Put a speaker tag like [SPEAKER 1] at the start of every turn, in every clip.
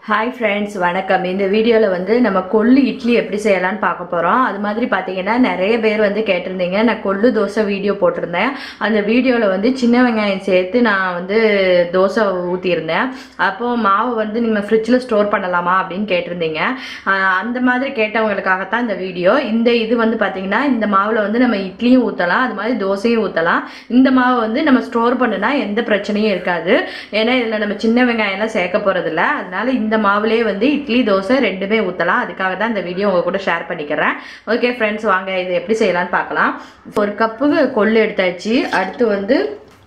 [SPEAKER 1] hi friends வணக்கம் இந்த வீடியோவில் வந்து நம்ம கொள்ளு இட்லி எப்படி செய்யலாம்னு பார்க்க போகிறோம் அது மாதிரி பார்த்தீங்கன்னா நிறைய பேர் வந்து கேட்டிருந்தீங்க நான் கொள்ளு தோசை வீடியோ போட்டிருந்தேன் அந்த வீடியோவில் வந்து சின்ன வெங்காயம் சேர்த்து நான் வந்து தோசை ஊற்றியிருந்தேன் அப்போ மாவு வந்து நீங்கள் ஃப்ரிட்ஜில் ஸ்டோர் பண்ணலாமா அப்படின்னு கேட்டிருந்தீங்க ஆஹ் அந்த மாதிரி கேட்டவங்களுக்காகத்தான் இந்த வீடியோ இந்த இது வந்து பார்த்தீங்கன்னா இந்த மாவில் வந்து நம்ம இட்லியும் ஊற்றலாம் அது மாதிரி தோசையும் ஊற்றலாம் இந்த மாவை வந்து நம்ம ஸ்டோர் பண்ணுனா எந்த பிரச்சனையும் இருக்காது ஏன்னா இதில் நம்ம சின்ன வெங்காயம்லாம் சேர்க்க போகிறதில்ல அதனால இந்த மாவுலேயே வந்து இட்லி தோசை ரெண்டுமே ஊற்றலாம் அதுக்காக தான் இந்த வீடியோ உங்கள் கூட ஷேர் பண்ணிக்கிறேன் ஓகே ஃப்ரெண்ட்ஸ் வாங்க இது எப்படி செய்யலாம்னு பார்க்கலாம் ஒரு கப்பு கொள்ளு எடுத்தாச்சு அடுத்து வந்து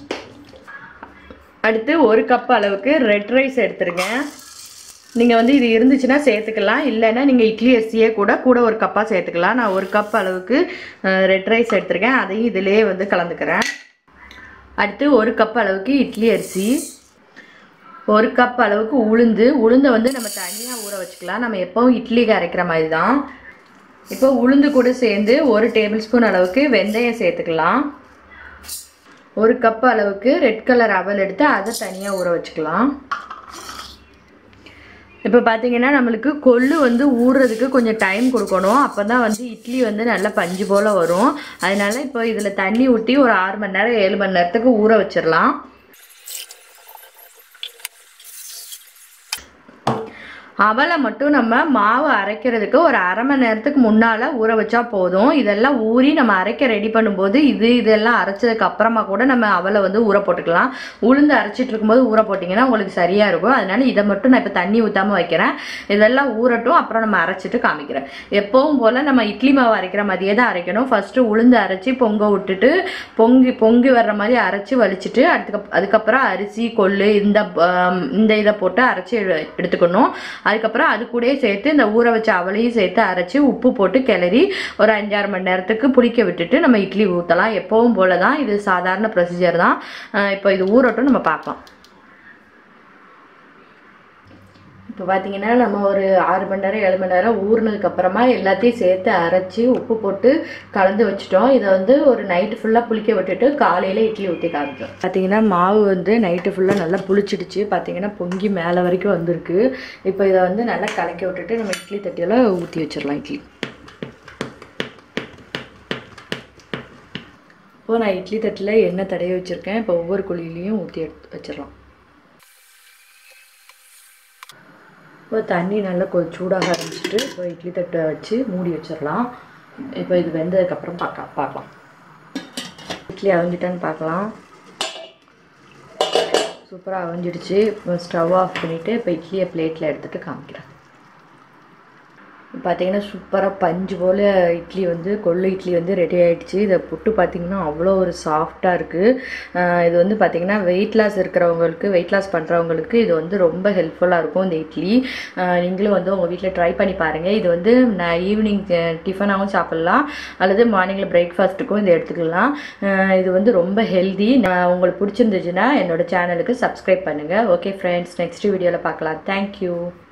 [SPEAKER 1] அடுத்து ஒரு கப் அளவுக்கு ரெட் ரைஸ் எடுத்துருங்க நீங்கள் வந்து இது இருந்துச்சுன்னா சேர்த்துக்கலாம் இல்லைன்னா நீங்கள் இட்லி அரிசியே கூட கூட ஒரு கப்பாக சேர்த்துக்கலாம் நான் ஒரு கப் அளவுக்கு ரெட் ரைஸ் எடுத்திருக்கேன் அதையும் இதிலே வந்து கலந்துக்கிறேன் அடுத்து ஒரு கப் அளவுக்கு இட்லி அரிசி ஒரு கப் அளவுக்கு உளுந்து உளுந்தை வந்து நம்ம தனியாக ஊற வச்சுக்கலாம் நம்ம எப்போவும் இட்லிக்கு அரைக்கிற மாதிரி தான் இப்போ உளுந்து கூட சேர்ந்து ஒரு டேபிள் ஸ்பூன் அளவுக்கு வெந்தயம் சேர்த்துக்கலாம் ஒரு கப் அளவுக்கு ரெட் கலர் அவல் எடுத்து அதை தனியாக ஊற வச்சுக்கலாம் இப்போ பார்த்தீங்கன்னா நம்மளுக்கு கொள்ளு வந்து ஊறுறதுக்கு கொஞ்சம் டைம் கொடுக்கணும் அப்போ தான் வந்து இட்லி வந்து நல்லா பஞ்சு போல் வரும் அதனால இப்போ இதில் தண்ணி ஊற்றி ஒரு ஆறு மணி நேரம் ஏழு மணி நேரத்துக்கு ஊற வச்சிடலாம் அவலை மட்டும் நம்ம மாவு அரைக்கிறதுக்கு ஒரு அரை மணி நேரத்துக்கு முன்னால் ஊற வச்சா போதும் இதெல்லாம் ஊறி நம்ம அரைக்க ரெடி பண்ணும்போது இது இதெல்லாம் அரைச்சதுக்கு அப்புறமா கூட நம்ம அவலை வந்து ஊற போட்டுக்கலாம் உளுந்து அரைச்சிட்டு இருக்கும்போது ஊற போட்டிங்கன்னா உங்களுக்கு சரியாக இருக்கும் அதனால இதை மட்டும் நான் இப்போ தண்ணி ஊற்றாமல் வைக்கிறேன் இதெல்லாம் ஊறட்டும் அப்புறம் நம்ம அரைச்சிட்டு காமிக்கிறேன் எப்பவும் போல் நம்ம இட்லி மாவு அரைக்கிற மாதிரியே தான் அரைக்கணும் ஃபஸ்ட்டு உளுந்து அரைச்சி பொங்க விட்டுட்டு பொங்கி பொங்கி வர்ற மாதிரி அரைச்சி வலிச்சிட்டு அதுக்கு அதுக்கப்புறம் அரிசி கொள்ளு இந்த ஆம், இந்த இதை போட்டு அரைச்சி எடு- எடுத்துக்கணும் அதுக்கப்புறம் அது கூடயே சேர்த்து இந்த ஊற வச்ச அவளையும் சேர்த்து அரைச்சி உப்பு போட்டு கிளறி ஒரு அஞ்சாறு மணி நேரத்துக்கு புளிக்க விட்டுட்டு நம்ம இட்லி ஊற்றலாம் எப்பவும் போல தான் இது சாதாரண ப்ரொசீஜர் தான் அஹ் இப்போ இது ஊறட்டும் நம்ம பார்க்கலாம் இப்போ பார்த்தீங்கன்னா நம்ம ஒரு ஆறு மணி நேரம் ஏழு மணி நேரம் ஊறினதுக்கு அப்புறமா எல்லாத்தையும் சேர்த்து அரைச்சி உப்பு போட்டு கலந்து வச்சுட்டோம் இதை வந்து ஒரு நைட்டு ஃபுல்லாக புளிக்க விட்டுட்டு காலையில் இட்லி ஊற்றி காமிச்சோம் பார்த்தீங்கன்னா மாவு வந்து நைட்டு ஃபுல்லாக நல்லா புளிச்சிடுச்சு பார்த்தீங்கன்னா பொங்கி மேலே வரைக்கும் வந்திருக்கு இப்போ இதை வந்து நல்லா கலக்கி விட்டுட்டு நம்ம இட்லி தட்டியில் ஊற்றி வச்சிடலாம் இட்லி இப்போ நான் இட்லி தட்டில் எண்ணெய் தடவி வச்சுருக்கேன் இப்போ ஒவ்வொரு குழியிலையும் ஊற்றி எடுத்து வச்சிடலாம் இப்போ தண்ணி நல்லா கொஞ்சம் சூடாக ஆரம்பிச்சிட்டு இப்போ இட்லி தட்டை வச்சு மூடி வச்சிடலாம் இப்போ இது வெந்ததுக்கப்புறம் பார்க்கலாம் பார்க்கலாம் இட்லி அவிஞ்சிட்டான்னு பார்க்கலாம் சூப்பராக அவிஞ்சிடுச்சு இப்போ ஸ்டவ் ஆஃப் பண்ணிவிட்டு இப்போ இட்லியை பிளேட்டில் எடுத்துகிட்டு காமிக்கிறேன் பார்த்தீங்கன்னா சூப்பராக பஞ்சு போல் இட்லி வந்து கொள்ளு இட்லி வந்து ரெடி ஆயிடுச்சு இதை புட்டு பார்த்தீங்கன்னா அவ்வளோ ஒரு சாஃப்டாக இருக்குது இது வந்து பார்த்தீங்கன்னா வெயிட் லாஸ் இருக்கிறவங்களுக்கு வெயிட் லாஸ் பண்ணுறவங்களுக்கு இது வந்து ரொம்ப ஹெல்ப்ஃபுல்லாக இருக்கும் இந்த இட்லி ஆஹ் நீங்களும் வந்து உங்கள் வீட்டில் ட்ரை பண்ணி பாருங்கள் இது வந்து நான் ஈவினிங் டிஃபனாகவும் சாப்பிட்லாம் அல்லது மார்னிங்கில் பிரேக்ஃபாஸ்ட்டுக்கும் இதை எடுத்துக்கலாம் ஆஹ் இது வந்து ரொம்ப ஹெல்தி உங்களுக்கு பிடிச்சிருந்துச்சுன்னா என்னோட சேனலுக்கு சப்ஸ்கிரைப் பண்ணுங்கள் ஓகே ஃப்ரெண்ட்ஸ் நெக்ஸ்ட் வீடியோவில் பார்க்கலாம் தேங்க்யூ